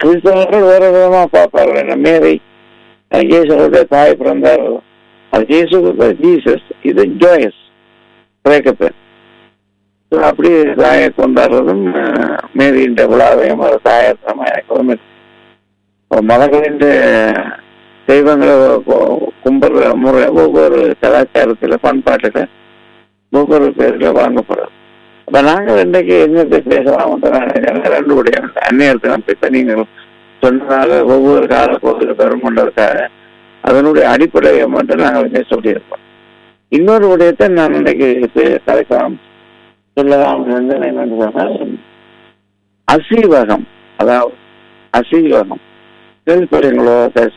கிறிஸ்தவர்கள் வேற விதமா பார்ப்பார்கள் மேரி அஹ், இயேசுடைய தாய் பிறந்தார் அது இயேசு ஜீசஸ் இது ஜோயஸ் கிரேக்க பேர் So, அப்படி தாயை கொண்டாடுறதும் அஹ், மேரியின் விழாவையும் ஒரு தாயத்தமாக மதங்களின் தெய்வங்களை கு- கும்பிடுற முறை ஒவ்வொரு கலாச்சாரத்துல பண்பாட்டுல ஒவ்வொரு பேர்ல வாங்கப்படுறது அப்ப நாங்கள் இன்றைக்கு எங்க பேசலாம் ரெண்டு உடைய அந்நேரத்தில் இப்ப நீங்கள் சொன்னதாக ஒவ்வொரு காலப்போக்கில் பெறும் கொண்டதுக்காக அதனுடைய அடிப்படையை மட்டும் நாங்கள் இங்கே சொல்லியிருக்கோம் இன்னொரு விடயத்தை நான் இன்னைக்கு பே- கலைக்கலாம் சொல்லலாம் வந்து என்னன்னு சொன்னால் அசீவகம் அதாவது அசீவகம் கேள்விப்படுறீங்களோ பேச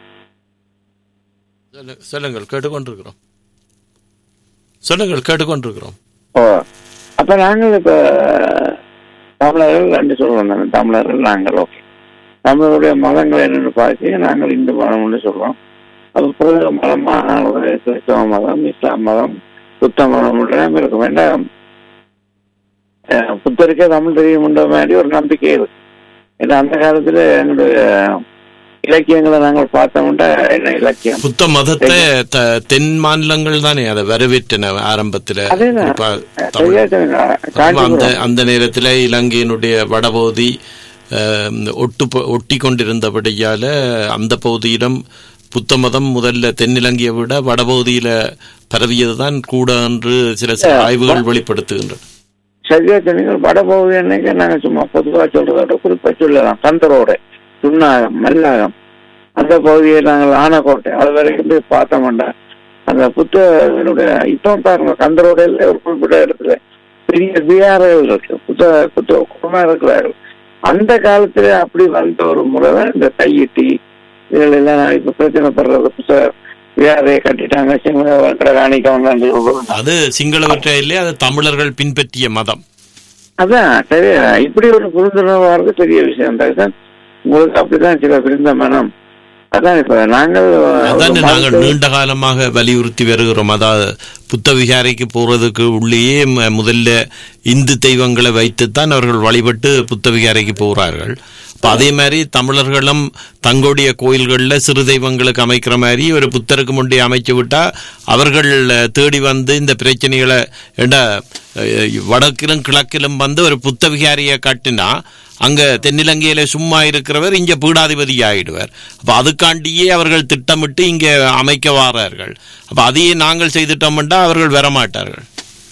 சொல்லு- சொல்லுங்கள் கேட்டுக்கொண்டிருக்கிறோம் சொல்லுங்கள் கேட்டுக்கொண்டிருக்கிறோம் ஓ அப்ப நாங்கள் இப்ப தமிழர்கள் ரெண்டு சொல்றோம் தானே தமிழர்கள் நாங்கள் ஓகே தமிழருடைய மதங்கள் என்னன்னு பார்த்து நாங்கள் இந்து மதம்னு சொல்றோம் அது புரத மதமா ஒரு கிறிஸ்தவ மதம் இஸ்லாம் மதம் புத்த மதம் எல்லாம் இருக்க வேண்டாம் அஹ் புத்தருக்கே தமிழ் தெரியும்ன்ற மாதிரி ஒரு நம்பிக்கை இருக்கு ஏன்னா அந்த காலத்துல எங்களுடைய இலக்கியங்களை நாங்கள் பார்த்தோம்னா என்ன இலக்கியம் புத்த மதத்தை த- தென் மாநிலங்கள் தானே அதை வரவேற்றன ஆரம்பத்துல அதேதான். இப்ப தமிழ் சரியா சொன்னீங்க. அந்த காஞ்சிபுரம் அந்த நேரத்துல இலங்கையினுடைய வடபகுதி அஹ், ஒட்டு ப- ஒட்டி கொண்டிருந்தபடியால அந்த பகுதியிலும் புத்த மதம் முதல்ல தென்னிலங்கையை விட வடபகுதியில பரவியதுதான் கூட என்று சில சில ஆய்வுகள் வெளிப்படுத்துகின்றன சரியா சொன்னீங்க வடபகுதி அன்னைக்கு நாங்க சும்மா பொதுவா சொல்றதோட குறிப்பா சொல்லலாம் கந்தரோட சுண்ணாகம் மல்லாகம் அந்த பகுதியை நாங்கள் ஆனக்கோட்டை அது வரைக்கும் போய் பார்த்தோம்டா அந்த புத்தனுடைய இப்போ பாருங்க கந்தரோடையில ஒரு குறிப்பிட்ட இடத்துல பெரிய பிஆர்கள் இருக்கு புத்த புத்த குடும்பம் இருக்கிறார்கள் அந்த காலத்துல அப்படி வந்த ஒரு முறை தான் இந்த கையிட்டி இதுல எல்லாம் இப்ப பிரச்சனைப்படுறது புத்த வியாரையை கட்டிட்டாங்க சிங்கள காணிக்க வந்தாங்க அது சிங்களவற்றை இல்லையே அது தமிழர்கள் பின்பற்றிய மதம் அதான் சரி இப்படி ஒரு புரிந்துணர்வு வர்றது பெரிய விஷயம் தான் உங்களுக்கு அப்படிதான் சில பிரிந்த மனம் அதான் இப்ப நாங்கள் அதானே ஒரு நாங்கள் மதத்தை- நீண்ட காலமாக வலியுறுத்தி வருகிறோம் அதாவது புத்த விகாரைக்கு போறதுக்கு உள்ளேயே ம- முதல்ல இந்து தெய்வங்களை வைத்துத்தான் அவர்கள் வழிபட்டு புத்த விகாரைக்கு போகிறார்கள் அப்ப அதே மாதிரி தமிழர்களும் தங்களுடைய கோயில்களில் சிறு தெய்வங்களுக்கு அமைக்கிற மாதிரி ஒரு புத்தருக்கு முன்னே அமைச்சு விட்டா அவர்கள் அஹ், தேடி வந்து இந்த பிரச்சனைகளை ஏண்டா அஹ், வடக்கிலும் கிழக்கிலும் வந்து ஒரு புத்த விகாரியை கட்டினா அங்க தென்னிலங்கையில சும்மா இருக்கிறவர் இங்க பீடாதிபதி ஆயிடுவார் அப்ப அதுக்காண்டியே அவர்கள் திட்டமிட்டு இங்க அமைக்க வாரார்கள் அப்ப அதையே நாங்கள் செய்துட்டோம்னா அவர்கள் வரமாட்டார்கள்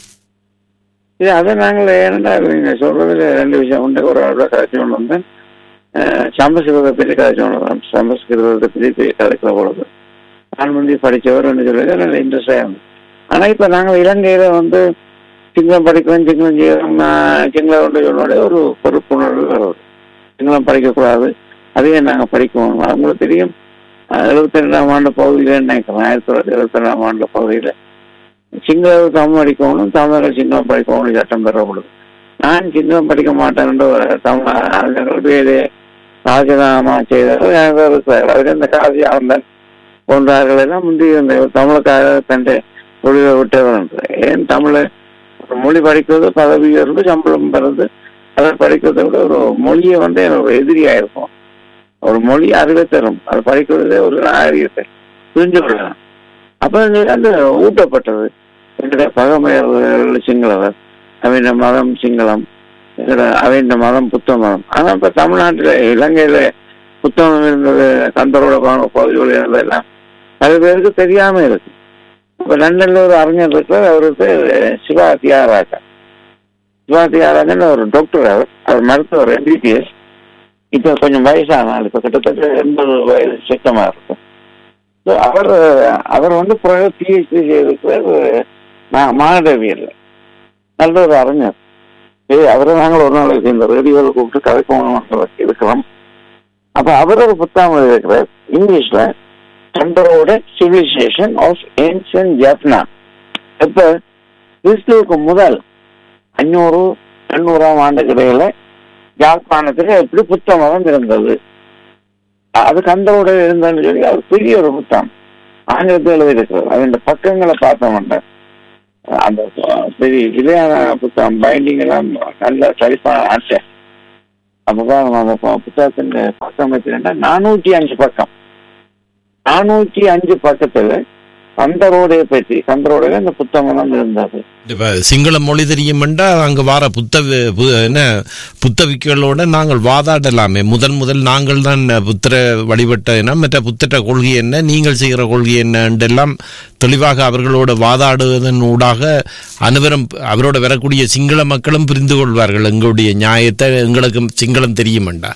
இது அதை நாங்கள் ஏன்னா நீங்க சொல்றதுல ரெண்டு விஷயம் உண்டு ஒரு ஆளோட கதைச்சு ஒன்று வந்து அஹ், சமஸ்கிருதத்தை பற்றி கதைச்சு ஒன்று தான் சமஸ்கிருதத்தை பற்றி கதைக்கிற பொழுது நான் முந்தி படித்தவர் சொல்லி நல்ல இன்ட்ரெஸ்டாக இருந்தது ஆனா இப்ப நாங்கள் இலங்கையில வந்து சிங்களம் படிக்கிறோம் சிங்களம் செய்யறோம் நான் சிங்களம் ஒன்று சொன்னோட ஒரு பொறுப்புணர்வு வருது சிங்களம் படிக்கக்கூடாது அதையே நாங்கள் படிக்கணும் அவங்களுக்கு தெரியும் எழுபத்தி ரெண்டாம் ஆண்டு பகுதியில் நினைக்கிறேன் ஆயிரத்தி தொள்ளாயிரத்தி எழுபத்தி ரெண்டாம் ஆண்டு பகுதியில் சிங்களம் தமிழ் படிக்கணும் தமிழர்கள் சிங்களம் படிக்கணும் சட்டம் பெறப்படுது நான் சிங்களம் படிக்க மாட்டேன் ஒரு தமிழ் அறிஞர்கள் வேறு ராஜினாமா செய்தவர் எனக்கு இருக்கிறார் அவர் இந்த காசி ஆனந்தன் போன்றார்கள் எல்லாம் முந்தி இந்த தமிழுக்காக தன் தொழிலை விட்டவர் ஏன் தமிழை ஒரு மொழி படிக்கிறது பதவி உயர்வு சம்பளம் பெறுது அதை படிக்கிறதை விட ஒரு மொழியை வந்து எனக்கு எதிரியா இருக்கும் ஒரு மொழி அறிவை தரும் அதை படிக்கிறதே ஒரு நாகரிகத்தை புரிஞ்சு கொள்ளலாம் அப்ப அந்த ஊட்டப்பட்டது எங்களுடைய பகமையர்கள் சிங்களவர் அவன் மதம் சிங்களம் எங்களோட அவன் மதம் புத்த மதம் ஆனா இப்ப தமிழ்நாட்டுல இலங்கையில புத்தகம் இருந்தது கந்தரோட பகுதிகள் இருந்ததெல்லாம் பல பேருக்கு தெரியாம இருக்கு இப்ப லண்டன்ல ஒரு அறிஞர் இருக்கிறார் அவருக்கு சிவா தியாகராஜா சிவா தியாகராஜன் ஒரு டாக்டர் அவர் அவர் மருத்துவர் எம்பிபிஎஸ் இப்ப கொஞ்சம் வயசான ஆள் இப்ப கிட்டத்தட்ட எண்பது வயது சுத்தமா இருக்கும் So, அவர் அவர் வந்து பிஹெச்டி செய்திருக்கிறார் மா- மானடவியல்ல நல்ல ஒரு அறிஞர் சரி அவரை நாங்கள் ஒரு நாளைக்கு இந்த ரேடியோவில் கூப்பிட்டு கதை போகணும் இருக்கிறோம் அப்ப அவர் ஒரு புத்தகம் எழுதியிருக்கிறார் இங்கிலீஷ்ல சந்திரோட சிவிலைசேஷன் ஆஃப் ஏன்ஷியன் ஜப்னா இப்ப கிறிஸ்துவுக்கு முதல் அஞ்சூறு எண்ணூறாம் ஆண்டுக்கு இடையில யாழ்ப்பாணத்துல எப்படி புத்த மதம் இருந்தது அது கந்தரோட இருந்ததுன்னு சொல்லி அது பெரிய ஒரு புத்தகம் ஆங்கிலத்தில் எழுதியிருக்கிறது அது இந்த பக்கங்களை பார்த்தோம்னா அந்த பெரிய விலையான புத்தகம் பைண்டிங் எல்லாம் நல்ல சரிப்பான ஆசை அப்பதான் அந்த பு- புத்தகத்தின் பக்கம் வச்சுட்டா நானூற்றி அஞ்சு பக்கம் நானூற்றி அஞ்சு பக்கத்துல கந்தரோடைய பற்றி கந்தரோடைய அந்த புத்தகம் இருந்தது இப்ப சிங்கள மொழி தெரியுமெண்டா அங்க வார புத்த பு- என்ன புத்தவிகளோட நாங்கள் வாதாடலாமே முதல் முதல் நாங்கள் தான் புத்திர வழிபட்ட இனம் மற்ற புத்திர கொள்கை என்ன நீங்கள் செய்கிற கொள்கை என்ன என்றெல்லாம் தெளிவாக அவர்களோட வாதாடுவதன் ஊடாக அனைவரும் அவரோட வரக்கூடிய சிங்கள மக்களும் புரிந்து கொள்வார்கள் எங்களுடைய நியாயத்தை எங்களுக்கு சிங்களம் தெரியுமெண்டா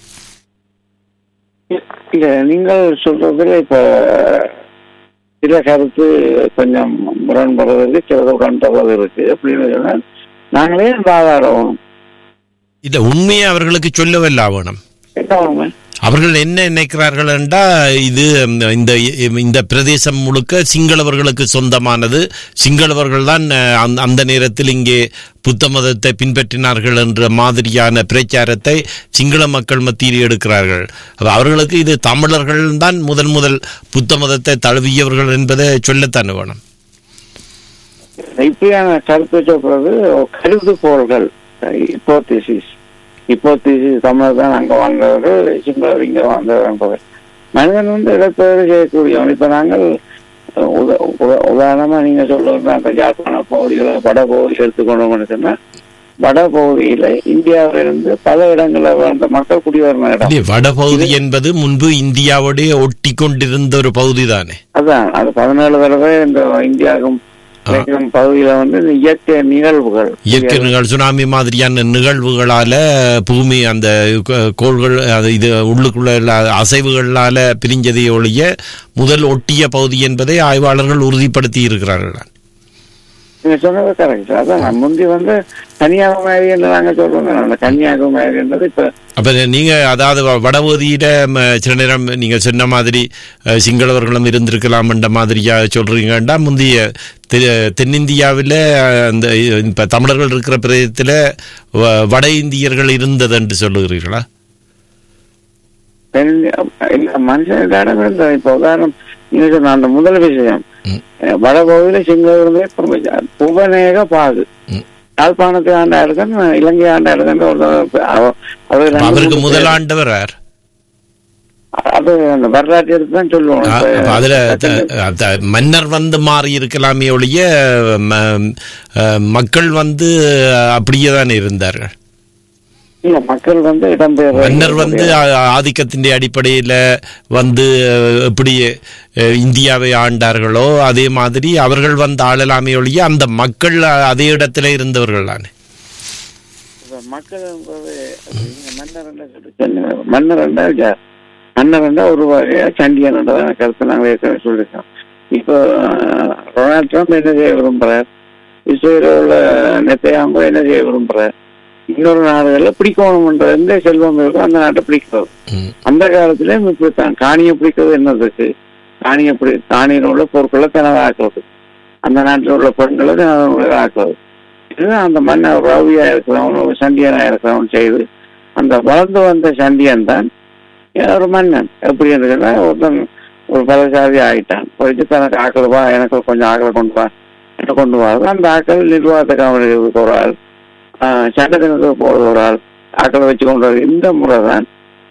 இல்ல நீங்கள் சொல்றதுல இப்ப சில கருத்து கொஞ்சம் முரண்படுறது சிலது உடன்படுறது இருக்கு அப்படின்னு சொன்னா நாங்களே வாதாடுவோம் இல்ல உண்மையை அவர்களுக்கு சொல்லவல்ல வேணும் என்ன உண்மை அவர்கள் என்ன நினைக்கிறார்கள் என்றா இது ம், இந்த இந்த பிரதேசம் முழுக்க சிங்களவர்களுக்கு சொந்தமானது சிங்களவர்கள் தான் அஹ், அந்த- அந்த நேரத்தில் இங்கே புத்த மதத்தை பின்பற்றினார்கள் என்ற மாதிரியான பிரச்சாரத்தை சிங்கள மக்கள் மத்தியில் எடுக்கிறார்கள் அப்ப அவர்களுக்கு இது தமிழர்கள் தான் முதன் முதல் புத்த மதத்தை தழுவியவர்கள் என்பதை சொல்லத்தான் வேணும் இப்படியான கருத்து சொல்றது கருதுகோள்கள் இப்போத்திசிஸ் இப்போத்திசிஸ் தமிழர் தான் அங்க வாழ்ந்தவர்கள் சிங்களர் இங்க வாழ்ந்தவர்கள் மனிதன் வந்து இடப்பெயர் செய்யக்கூடியவன் இப்ப நாங்கள் உத- உத- உதாரணமா நீங்க சொல்றது அந்த யாழ்ப்பாண பகுதிகளை வட பகுதி எடுத்துக்கொண்டோம்னு சொன்னா வட பகுதியில இந்தியாவிலிருந்து பல இடங்கள்ல வாழ்ந்த மக்கள் குடிவரணும் இடம் இல்லையே, வடபகுதி என்பது முன்பு இந்தியாவோட ஒட்டி கொண்டிருந்த ஒரு பகுதி தானே அதான் அது பதினேழு தடவை இந்த இந்தியாவுக்கும் கிடைக்கும் பகுதியில வந்து இந்த இயற்கை நிகழ்வுகள் இயற்கை நிகழ் சுனாமி மாதிரியான நிகழ்வுகளால பூமி அந்த கோ- கோள்கள் அது இது உள்ளுக்குள்ள உள்ள அசைவுகளால பிரிஞ்சதை ஒழிய முதல் ஒட்டிய பகுதி என்பதை ஆய்வாளர்கள் உறுதிப்படுத்தி இருக்கிறார்கள் நீங்க சொன்னது கரெக்ட் அதான் நான் முந்தி வந்து கன்னியாகுமரி என்று நாங்க சொல்றோம் அந்த கன்னியாகுமரி என்றது இப்ப அப்ப நீங்க அதாவது வ- வடபகுதியில ம, சில நேரம் நீங்க சொன்ன மாதிரி அஹ், சிங்களவர்களும் இருந்திருக்கலாம் என்ற மாதிரியா சொல்றீங்கன்னா முந்தைய தெ- தென்னிந்தியாவில அஹ், அந்த இப்ப தமிழர்கள் இருக்கிற பிரதேசத்துல வ- வட இந்தியர்கள் இருந்தது என்று சொல்லுகிறீர்களா பெண் இல்ல மனுஷன் இடம் இருந்தது இப்ப உதாரணம் நீங்க சொன்ன அந்த முதல் விஷயம் ம். அஹ் வடபகுதியில சிங்கள புவனேக பாகு ம். யாழ்ப்பாணத்தை ஆண்டா இருக்கன்னு இலங்கை ஆண்டா இருக்கன்னு ஒரு அவ- அவர் அப்ப ரெண்டு அவருக்கு மூணு முதலாண்டவர் யார் பேர். அது அந்த வரலாற்று எடுத்து தான் சொல்லுவோம் அ- இப்ப அப்ப அதுல த- த- மன்னர் வந்து மாறி இருக்கலாமே ஒழிய ம- அஹ், மக்கள் வந்து அப்படியே தானே இருந்தார்கள் இல்ல மக்கள் வந்து இடம்பெயர் மன்னர் வந்து ஆ- ஆதிக்கத்தின் அடிப்படையில வந்து அஹ், எப்படி அஹ், இந்தியாவை ஆண்டார்களோ அதே மாதிரி அவர்கள் வந்து ஆளலாமே ஒழிய அந்த மக்கள் அஹ், அதே இடத்துல இருந்தவர்கள் தானே இப்ப மக்கள் என்பது நீங்க மன்னர் என்றா சொல்லி சொன்னீங்க. மன்னர் என்றால் யார் மன்னர் என்றால் ஒரு வகையா சண்டியன் என்றதான கருத்து நாங்கள் ஏற்கனவே சொல்லியிருக்கோம் இப்போ அஹ், டொனால்ட் ட்ரம்ப் என்ன செய்ய விரும்புறார் இஸ்ரேலில் உள்ள நெத்தையாம்போ என்ன செய்ய விரும்புறார் இன்னொரு நாடுகளில் பிடிக்கணும்ன்ற எந்த செல்வம் இருக்கோ அந்த நாட்டை பிடிக்கிறது ம். அந்த காலத்திலே இப்படித்தான் காணியை பிடிக்கிறது என்னதுக்கு காணியை பிடி காணியில் உள்ள பொருட்களை தனதாக்குறது அந்த நாட்டில் உள்ள பெண்களை தனதாக ஆக்குறது இதுதான் அந்த மன்னர் ரவியா இருக்கிறவன் ஒரு சண்டியனா இருக்கிறவன் செய்து அந்த வளர்ந்து வந்த சண்டியன் தான் ஒரு மன்னன் எப்படி இருக்குன்னா ஒருத்தன் ஒரு பலசாதி ஆயிட்டான் போயிட்டு தனக்கு ஆக்கள் வா எனக்கு கொஞ்சம் ஆக்களை கொண்டு வா என்ன கொண்டு வா அந்த ஆக்கள் நிர்வாகத்தை கவனிக்கிறதுக்கு ஒரு ஆள் ஆஹ் சட்டத்தினத்துக்கு போறது ஒரு ஆள் ஆக்களை வச்சு கொண்டு வர இந்த முறை தான்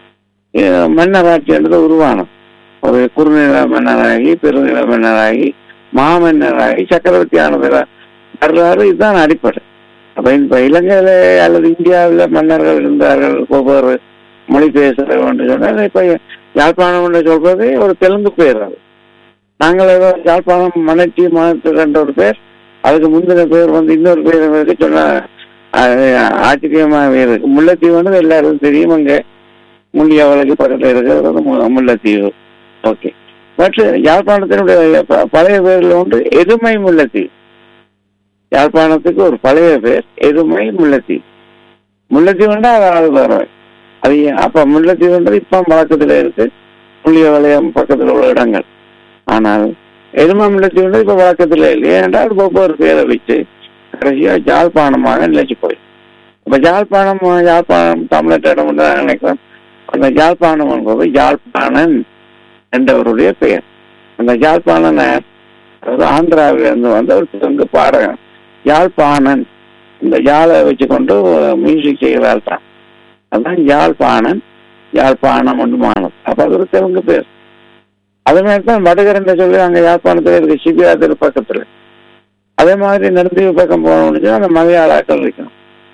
அஹ் மன்னராட்சி என்றது உருவானம் ஒரு குறுநில மன்னராகி பெருநில மன்னராகி மாமன்னராகி சக்கரவர்த்தி ஆனதுல வரலாறு இதுதான் அடிப்படை அப்ப இப்ப இலங்கையில அல்லது இந்தியாவில் மன்னர்கள் இருந்தார்கள் ஒவ்வொரு மொழி பேசுறவங்க என்று சொன்னால் இப்ப யாழ்ப்பாணம் என்று சொல்றது ஒரு தெலுங்கு பேர் அது நாங்கள் ஏதோ யாழ்ப்பாணம் மணச்சி மனத்து என்ற ஒரு பேர் அதுக்கு முந்தின பேர் வந்து இன்னொரு பேர் இருக்கு சொன்னா அது ஆச்சரியமாக இருக்கு முல்லைத்தீவு வந்து எல்லாருக்கும் தெரியும் அங்க முள்ளியவளுக்கு பக்கத்தில் இருக்கிறது வந்து மு- முல்லைத்தீவு ஓகே பட் யாழ்ப்பாணத்தினுடைய ப- பழைய பேர்ல ஒன்று எருமை முல்லைத்தீவு யாழ்ப்பாணத்துக்கு ஒரு பழைய பேர் எருமை முல்லைத்தீவு முல்லைத்தீவுண்டா அது ஆள் வேற அது ஏன்? அப்ப முல்லைத்தீவுன்றது இப்ப வழக்கத்துல இருக்கு புள்ளிய வளையம் பக்கத்துல உள்ள இடங்கள் ஆனால் எருமை முல்லைத்தீவுன்றது இப்ப வழக்கத்துல இல்லை ஏனென்றால் ஒவ்வொரு பேரை வச்சு கடைசியா யாழ்ப்பாணமாக நிலைச்சு போய் இப்ப யாழ்ப்பாணம் யாழ்ப்பாணம் தமிழர் இடம் என்று நான் நினைக்கிறேன் அந்த யாழ்ப்பாணம் என்பது யாழ்ப்பாணன் என்றவருடைய பெயர் அந்த யாழ்ப்பாணன் யார்? அதாவது ஆந்திராவிலிருந்து வந்த ஒரு தெலுங்கு பாடகன் யாழ்ப்பாணன் இந்த யாழை வச்சுக்கொண்டு மியூசிக் செய்கிறாள் தான் அதான் யாழ்ப்பாணம் யாழ்ப்பாணம் ஒன்று மானம் அப்ப அது ஒரு தெலுங்கு பேர் அதே மாதிரி தான் வடகரண்ட சொல்லி அங்க யாழ்ப்பாணத்துல இருக்கு சிபிஆர் பக்கத்துல அதே மாதிரி நடுந்தீவு பக்கம் போனோம்னு அந்த மலையாளாக்கள் இருக்கும்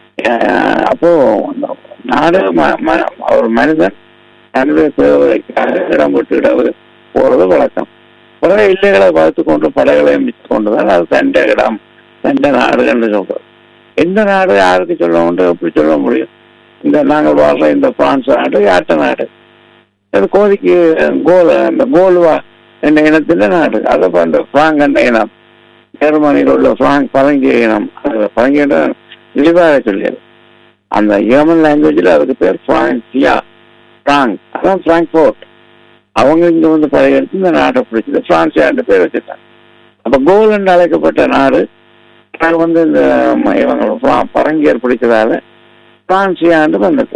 அஹ் அப்போ அந்த நாடு ம- ம- ஒரு மனிதன் தன்னுடைய தேவைக்காக இடம் விட்டு இடம் போறது வழக்கம் பிறகு இல்லைகளை பார்த்து கொண்டு படைகளை அமைத்து கொண்டுதான் அது தண்ட இடம் தண்ட நாடு என்று சொல்றது எந்த நாடு யாருக்கு சொல்ல உண்டு எப்படி சொல்ல முடியும் இந்த நாங்கள் வாழ்ற இந்த பிரான்ஸ் நாடு யாட்ட நாடு அது கோதிக்கு கோல் அந்த கோல்வா என்ற இனத்தின் நாடு அதை இப்ப அந்த பிராங்க் என்ற இனம் ஜெர்மனியில் உள்ள பிராங்க் பழங்கிய இனம் அது பழங்கிய இனம் இழிவாக சொல்லியது அந்த ஜெர்மன் லாங்குவேஜில் அதுக்கு பேர் பிரான்சியா பிராங்க் அதான் பிராங்க்போர்ட் அவங்க இங்க வந்து படையெடுத்து இந்த நாட்டை பிடிச்சது பிரான்சியான்னு பேர் வச்சுட்டாங்க அப்ப கோல் என்று அழைக்கப்பட்ட நாடு அது வந்து இந்த ம- இவங்க ப- பரங்கியர் பிடிச்சதால பிரான்சியான்னு வந்தது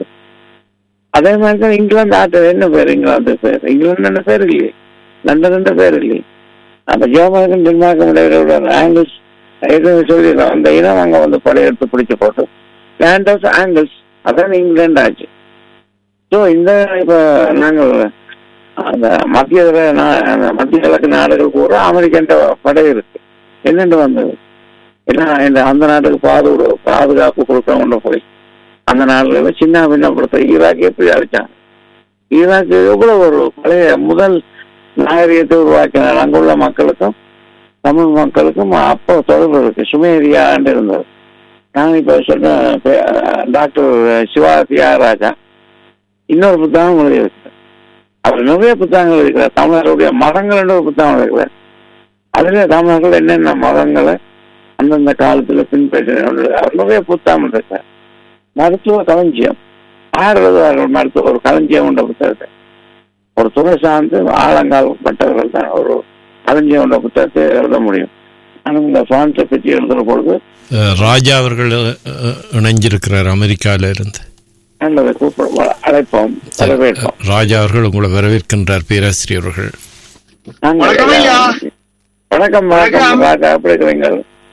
அதே மாதிரி தான் இங்கிலாந்து ஆட்டு என்ன பேர் இங்கிலாந்து பேர் இங்கிலாந்து என்ன பேர் இல்லையே லண்டன் என்ற பேர் இல்லையே அப்ப ஜெர்மனுக்கும் டென்மார்க்கும் இடையில உள்ள ஆங்கிள்ஸ் எதுவும் சொல்லிடுறோம் அந்த இனம் அங்க வந்து படையெடுத்து பிடிச்சு போட்டு லேண்ட் ஆஃப் ஆங்கிள்ஸ் அதான் இங்கிலாந்து ஆச்சு ஸோ இந்த இப்ப நாங்கள் அந்த மத்திய நா- அந்த மத்திய கிழக்கு நாடுகள் பூரா அமெரிக்கன் படை இருக்கு என்னென்று வந்தது ஏன்னா இந்த அந்த நாட்டுக்கு பாது பாதுகாப்பு கொடுக்க கொண்டு போய் அந்த நாடுகளை சின்ன பின்னப்படுத்த ஈராக் எப்படி அழிச்சாங்க ஈராக் எவ்வளவு ஒரு பழைய முதல் நாகரிகத்தை உருவாக்கினார் அங்குள்ள மக்களுக்கும் தமிழ் மக்களுக்கும் அப்போ தொடர்பு இருக்கு சுமேரியான்னு இருந்தது நான் இப்ப சொன்ன பே- டாக்டர் சிவா தியாகராஜா இன்னொரு புத்தகம் எழுதியிருக்கிறார் அவர் நிறைய புத்தகங்கள் இருக்கிறார் தமிழர்களுடைய மதங்கள் ஒரு புத்தகம் இருக்கிறார் அதுல தமிழர்கள் என்னென்ன மதங்களை அந்தந்த காலத்துல பின்பற்றினார்கள் அவர் நிறைய புத்தகம் இருக்கிறார் மருத்துவ களஞ்சியம் யார் எழுதுவார்கள் மருத்துவ ஒரு களஞ்சியம் என்ற புத்தகத்தை ஒரு துறை சார்ந்து ஆழங்கால் பட்டவர்கள் தான் ஒரு களஞ்சியம் என்ற புத்தகத்தை எழுத முடியும் ஆனால் இந்த பிரான்ஸை பற்றி எழுதுற பொழுது அஹ், ராஜா அவர்கள் அஹ், இணைஞ்சிருக்கிறார் அமெரிக்கால இருந்து நல்லதை கூப்பிட அழைப்போம் வரவேற்போம் ராஜா அவர்கள் உங்களை வரவேற்கின்றார் பேராசிரியர் அவர்கள் நாங்கள் வணக்கம் ஐயா. வணக்கம் வணக்கம் வணக்கம். ராஜா எப்படி இருக்கிறீங்க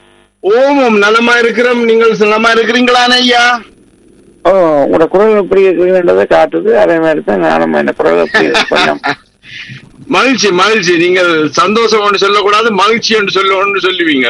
ஓமம் நலமா இருக்கிறோம் நீங்கள் நலமா இருக்கிறீங்களானே ஐயா ஓ உங்களோட குரல் எப்படி இருக்குன்றதை காட்டுது அதே மாதிரி தான் நானும் என்ன குரல் எப்படி இருக்கு கொஞ்சம் மகிழ்ச்சி மகிழ்ச்சி நீங்கள் சந்தோஷம் ஒன்று சொல்லக்கூடாது மகிழ்ச்சி என்று சொல்ல ஒன்று சொல்லுவீங்க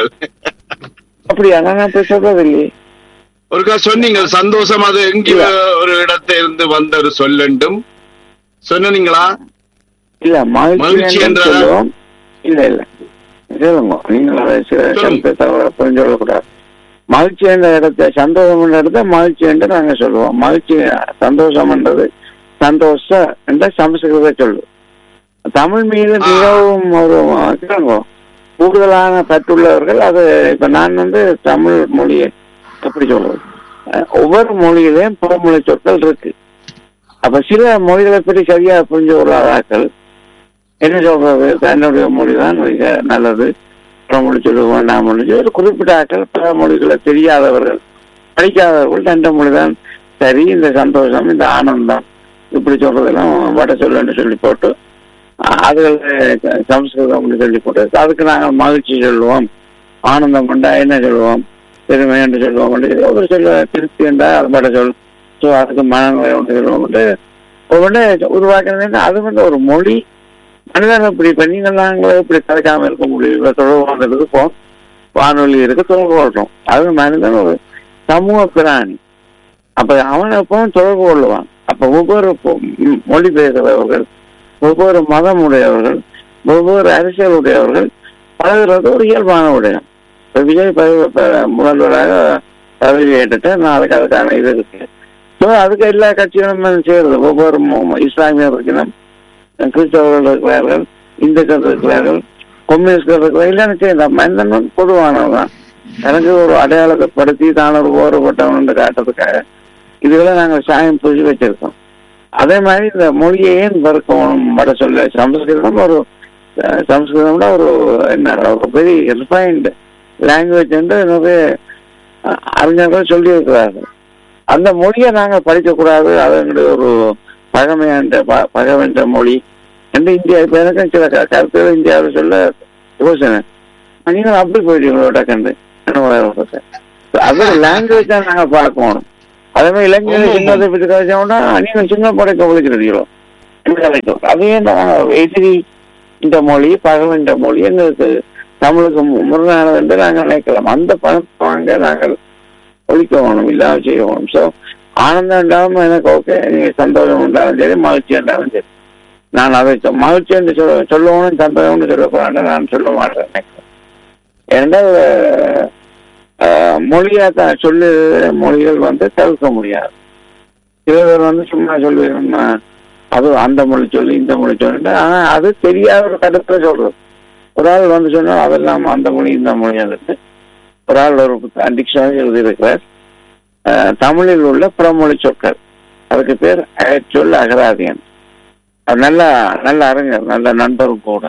அப்படியா நான் அப்படி சொல்றது இல்லையே ஒருக்கா சொன்னீங்க சந்தோஷம் அது எங்கே ஒரு இடத்தை இருந்து வந்த ஒரு சொல்லண்டும் சொன்னீங்களா இல்ல மகிழ்ச்சி மகிழ்ச்சி என்று என்றதா? சொல்லுவோம் இல்ல இல்ல சொல்லுங்க நீங்கள் அதை சில சொல்லுங்க. சப்தத்தை தவிர புரிஞ்சு கொள்ளக்கூடாது மகிழ்ச்சி என்ற இடத்தை சந்தோஷம் என்ற இடத்தை மகிழ்ச்சி என்று நாங்க சொல்லுவோம் மகிழ்ச்சி சந்தோஷம் என்றது சந்தோஷ என்ற சமஸ்கிருத சொல்லு தமிழ் மீது ஆ. மிகவும் ஒரு கேளுங்க, கூடுதலான பற்றுள்ளவர்கள் அது இப்ப நான் வந்து தமிழ் மொழியை எப்படி சொல்றது அஹ், ஒவ்வொரு மொழியிலையும் புறமொழி சொற்கள் இருக்கு அப்ப சில மொழிகளை பற்றி சரியா புரிஞ்சு கொள்ளாதாக்கள் என்ன சொல்றது தன்னுடைய மொழி தான் மிக நல்லது புறமொழி சொல்ல வேண்டாம் சொல்லி ஒரு குறிப்பிட்ட ஆட்கள் பிற மொழிகளை தெரியாதவர்கள் படிக்காதவர்கள் தண்ட மொழிதான் சரி இந்த சந்தோஷம் இந்த ஆனந்தம் இப்படி சொல்றதெல்லாம் வட சொல்லுன்னு சொல்லி போட்டு அஹ், அதுகளை சம்ஸ்கிருதம் சொல்லி போட்டு அதுக்கு நாங்கள் மகிழ்ச்சி சொல்லுவோம் ஆனந்தம் கொண்டா என்ன சொல்லுவோம் பெருமை என்று சொல்லுவோம் ஒரு சொல்ல திருப்தி என்றா அது வட சொல் ஸோ அதுக்கு மனநிலை ஒன்று சொல்லுவோம் ஒவ்வொன்று உருவாக்குறது அது வந்து ஒரு மொழி மனிதன் இப்படி இப்ப நீங்கள் நாங்கள் இப்படி கலைக்காம இருக்க முடியும் இப்ப தொடர்பு கொண்டதுக்கு போன் வானொலி இருக்கு தொடர்பு கொள்றோம் அது மனிதன் ஒரு சமூக பிராணி அப்ப அவன் எப்பவும் தொடர்பு கொள்ளுவான் அப்ப ஒவ்வொரு பொ- ம், மொழி பேசுகிறவர்கள் ஒவ்வொரு மதம் உடையவர்கள் ஒவ்வொரு அரசியல் உடையவர்கள் பழகுறது ஒரு இயல்பான விடயம் இப்ப விஜய் பதவி ப- முதல்வராக பதவி ஏற்றுட்டு நாளைக்கு அதுக்கான இது இருக்கு ஸோ அதுக்கு எல்லா கட்சிகளும் செய்யறது ஒவ்வொரு மு- இஸ்லாமியர் இருக்கணும் கிறிஸ்தவர்கள் இருக்கிறார்கள் இந்துக்கள் இருக்கிறார்கள் கம்யூனிஸ்ட்கள் இருக்கிறார்கள் இல்லைன்னு செய்யல மனிதன் வந்து பொதுவானவன் தான் எனக்கு ஒரு அடையாளத்தை படுத்தி தான் ஒரு ஓரப்பட்டவன் என்று காட்டுறதுக்காக இதுகளை நாங்கள் சாயம் பூசி வச்சிருக்கோம் அதே மாதிரி இந்த மொழியை ஏன் வறுக்கணும் வட சொல்ல சமஸ்கிருதம் ஒரு அஹ், சமஸ்கிருதம்னா ஒரு என்ன ஒரு பெரிய ரிஃபைன்டு லாங்குவேஜ் என்று நிறைய அஹ், அறிஞர்கள் சொல்லியிருக்கிறார்கள் அந்த மொழியை நாங்கள் படிக்கக்கூடாது அது எங்களுடைய ஒரு பகமையாண்ட ப- பகவென்ற மொழி என்று இந்தியா இப்ப எனக்கும் சில க- கருத்துக்கள் இந்தியாவில் சொல்ல யோசனை நீங்கள் அப்படி போயிட்டீங்களோ டக்குண்டு அது லாங்குவேஜ் தான் நாங்கள் பார்க்கணும் அதே மாதிரி இலங்கையில ஆமா, சின்னத்தை பற்றி கதைச்சோம்னா நீங்க சின்ன படைக்க ஒழிக்கிறீங்களோ கதைக்கும் அதுவே நான் எதிரி இந்த மொழி பகல் இந்த மொழி எங்களுக்கு தமிழுக்கு மு- முரணானது என்று நாங்கள் நினைக்கலாம் அந்த பணத்தை வாங்க நாங்கள் ஒழிக்க வேணும் இல்லாம செய்ய வேணும் ஸோ ஆனந்தம் உண்டாலும் எனக்கு ஓகே நீங்க சந்தோஷம் உண்டாலும் சரி மகிழ்ச்சி உண்டாலும் சரி நான் அதை சொ- மகிழ்ச்சி என்று சொல்ல சொல்லணும் சந்தோஷம்னு சொல்லக்கூடாது நான் சொல்ல மாட்டேன் நினைக்கிறேன் ஏனென்றால் அஹ், மொழியா தான் சொல்லு மொழிகள் வந்து தவிர்க்க முடியாது சில பேர் வந்து சும்மா சொல்லி நம்ம அது அந்த மொழி சொல்லி இந்த மொழி சொல்லிட்டு ஆனா அது தெரியாத ஒரு கருத்துல சொல்றது ஒரு ஆள் வந்து சொன்னால் அதெல்லாம் அந்த மொழி இந்த மொழி இருக்கு ஒரு ஆள் ஒரு டிக்ஷனரி எழுதியிருக்கிறார் அஹ், தமிழில் உள்ள புறமொழி சொற்கள் அதுக்கு பேர் அகச்சொல் அகராதியன் அவர் நல்ல நல்ல அறிஞர் நல்ல நண்பரும் கூட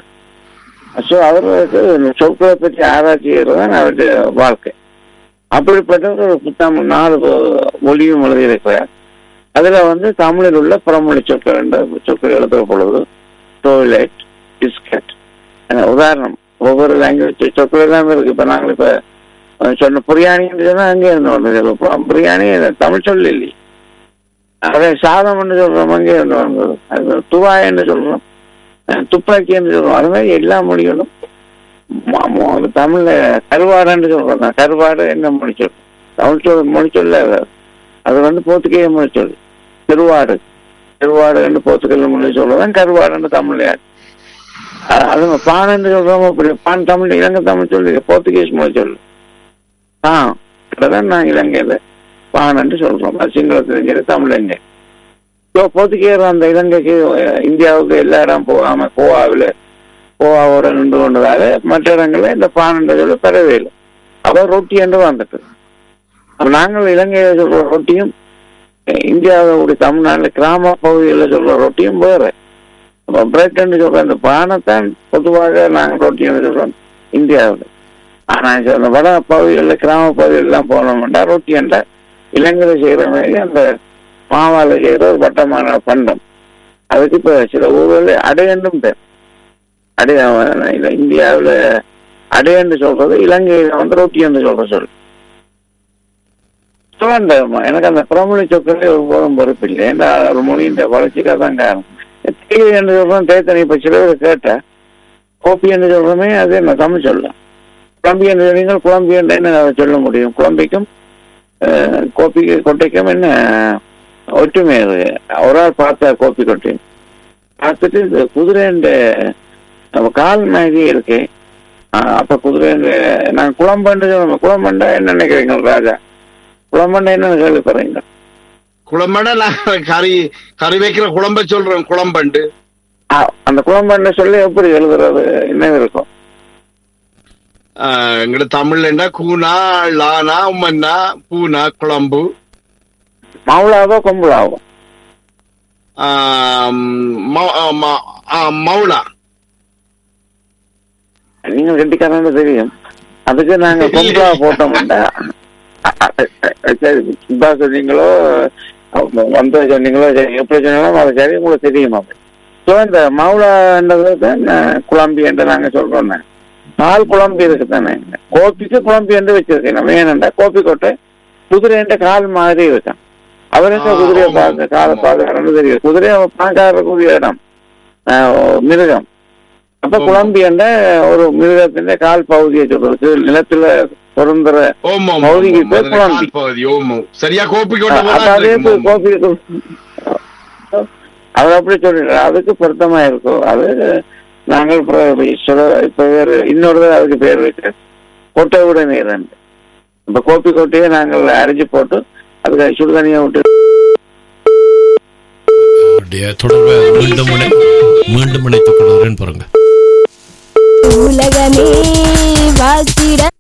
ஸோ அவருக்கு சொற்களை பற்றி ஆராய்ச்சி செய்கிறது தான் அவருடைய வாழ்க்கை அப்படிப்பட்ட ஒரு புத்தகம் நாலு மொழியும் எழுதியிருக்கிறார் அதுல வந்து தமிழில் உள்ள புறமொழி சொற்கள் என்ற சொற்கள் எழுதுற பொழுது டோய்லெட் பிஸ்கட் உதாரணம் ஒவ்வொரு லாங்குவேஜ் சொற்கள் எல்லாமே இருக்கு இப்ப நாங்கள் இப்ப அஹ், சொன்ன பிரியாணின்னு சொன்னா அங்கே இருந்து வந்தது இப்ப பிரியாணி தமிழ் சொல் இல்லையே அதே சாதம் என்று சொல்றோம் அங்கே இருந்து வந்தது அது துவாய் என்று சொல்றோம் அஹ், துப்பாக்கி என்று சொல்றோம் அது மாதிரி எல்லா மொழிகளும் ம- மொ- தமிழ்ல கருவாடுன்னு சொல்றோம் கருவாடு என்ன மொழி சொல் தமிழ் சொல் மொழி சொல்ல அது. அது வந்து போர்த்துகேய மொழி சொல் திருவாடு திருவாடு என்று போர்த்துகல் மொழி சொல்றதான் கருவாடுன்னு தமிழ்ல அ- அது பான் என்று சொல்றோம் அப்படி பான் தமிழ் இலங்கை தமிழ் சொல்லி போர்த்துகீஸ் மொழி சொல்லு ஆ தான் நான் இலங்கையில பான் என்று சொல்றோம் அது சிங்களத்திலும் சரி தமிழ்லைங்க இப்போ போர்த்துகேயர் அந்த இலங்கைக்கு அஹ், இந்தியாவுக்கு எல்லா இடம் போகாம கோவாவில் கோவாவோட நின்று கொண்டதால மற்ற இடங்களில் இந்த பான் என்ற சொல்லி பெறவே இல்லை அப்ப ரொட்டி என்று வந்துட்டு அப்ப நாங்கள் இலங்கையில சொல்ற ரொட்டியும் அஹ், இந்தியாவுடைய தமிழ்நாட்டில் கிராம பகுதிகளில் சொல்ற ரொட்டியும் வேற பிரெட் என்று சொல்ற அந்த பானைத்தான் பொதுவாக நாங்கள் ரொட்டி என்று சொல்றோம் இந்தியாவில் ஆனா இப்ப அந்த வட பகுதிகளில் கிராம பகுதிகளெல்லாம் போனோம்னா ரொட்டி என்ற இலங்கையில செய்யற மாதிரி அந்த மாவால செய்யற ஒரு வட்டமான பண்டம் அதுக்கு இப்ப சில ஊர்களில் அடையண்டும் பேர் அடை இல்ல இந்தியாவில் அடையன்னு சொல்றது இலங்கையில வந்து ரொட்டி என்று சொல்ற சொல் வேண்டாம் எனக்கு அந்த புறமொழி சொற்களே ஒரு போதும் பொறுப்பு இல்லை ஏன்னா ஒரு மொழியின் வளர்ச்சிக்காக தான் காரணம் தீ என்று சொல்றோம் தேத்தனி இப்ப சில பேர் கேட்டா கோப்பி என்று சொல்றோமே அது என்ன தமிழ் சொல்லலாம் குழம்பி என்று சொன்னீங்கள் குழம்பி என்று என்ன அதை சொல்ல முடியும் குழம்பிக்கும் அஹ், கோப்பிக்கு கொட்டைக்கும் என்ன ஒற்றுமை அது ஒரு ஆள் பார்த்தா கோப்பி கொட்டை பார்த்துட்டு இந்த குதிரைன்ற நம்ம கால் மாதிரி இருக்கு ஆஹ், அப்ப குதிரை நான் குழம்புன்னு சொல்லுவேன் குழம்புண்டா என்ன நினைக்கிறீங்க ராஜா குழம்புண்டா என்ன கேள்விப்படுறீங்க குழம்பட நான் கறி கறி வைக்கிற குழம்ப சொல்றேன் குழம்பண்டு ஆ, அந்த குழம்புன்னு சொல்லி எப்படி எழுதுறது என்ன இருக்கும் ஆஹ், எங்கட தமிழ்லண்டா கூனா லானா உம்மன்னா பூனா குழம்பு மவுளாவோ கொம்புளாவோ ஆம், ம- ஆ, ம- ஆ, மௌலா நீங்க கெட்டிக்காரன்னு தெரியும் அதுக்கு நாங்க கொம்புலா போட்டோம்னா அ- அ- அ- சரி சுத்தா சொன்னீங்களோ அவங்க வந்து சொன்னீங்களோ சரி எப்படி சொன்னாலும் அது சரி உங்களுக்கு தெரியும் அது ஸோ இந்த மவுளான்றது தான் குழம்பி என்று நாங்க சொல்றோம் நாலு குழம்பி இருக்கு தானே கோபிக்கு குழம்பி என்று வச்சிருக்கேன் நம்ம ஏனென்றா கோபி கோட்டை குதிரை என்ற கால் மாதிரி இருக்கான் அவர் எங்க ஆ, குதிரையை ஆமா. பார்க்க காலை பார்க்கறன்னு தெரியும் குதிரையை பார்க்கறக்கூடிய இடம் ஆஹ், மிருகம் அப்ப ஆமா. குழம்பி என்ற ஒரு மிருகத்தின் கால் பகுதியை சொல்றது நிலத்துல பொருந்துற ஓம் ஓம் பகுதிக்கு ஓம், பேர் அதுல குழம்பி. கால் பகுதி ஓம் ஓம். சரியா கோப்பி கொட்ட அது அதே கோபி அவர் அப்படி சொல்லிடுற அதுக்கு பொருத்தமா இருக்கும் அது நாங்கள் இப்ப சில இப்ப வேறு இன்னொரு அதுக்கு பேர் வச்சு கொட்டை விட நீர் இப்ப கோப்பி கொட்டையை நாங்கள் அரைஞ்சு போட்டு அதுக்கு சுடுதண்ணியை விட்டு அவருடைய தொடர்பை மீண்டும் இணை மீண்டும் இணைத்துக் கொள்கிறேன் பாருங்க உலகமே வாழ்த்திட